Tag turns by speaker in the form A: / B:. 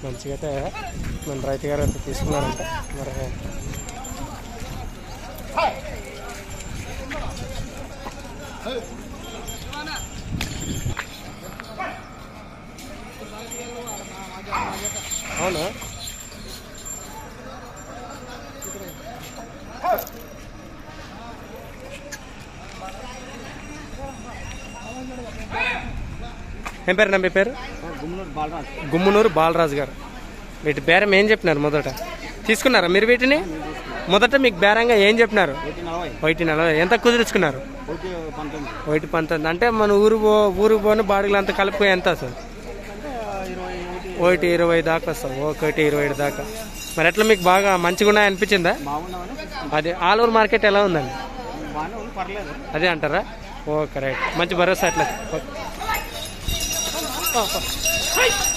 A: మంచిగా అయితే మన రైతు గారు అయితే తీసుకున్నారంట మరి అవునా ఏం పేరు నా మీ పేరు
B: గుమ్మనూరు బాలరాజ్
A: గుమ్మునూరు బాలరాజు గారు వీటి బేరం ఏం చెప్పినారు మొదట తీసుకున్నారా మీరు వీటిని మొదట మీకు బేరంగా ఏం చెప్పినారు
B: ఒకటి నలభై
A: ఒకటి నలభై ఎంత కుదుర్చుకున్నారు
B: ఒకటి పంతొమ్మిది
A: ఒకటి పంతొమ్మిది అంటే మన ఊరు పో ఊరికి పోను బాడుగులు అంతా కలుపుకో ఎంత సార్
B: అంటే ఇరవై ఒకటి
A: ఒకటి ఇరవై దాకా వస్తాం ఒకటి ఇరవై ఏడు దాకా మరి ఎట్లా మీకు బాగా మంచిగా ఉన్నాయి అనిపించిందా
B: బాగున్నామని
A: అదే ఆల్ ఓవర్ మార్కెట్ ఎలా ఉందండి
B: బాగానే ఉంది పర్లేదు
A: అదే అంటారా ఓకే రైట్ మంచి భరోసా అట్లా ఓకే. ఓ, ఓ.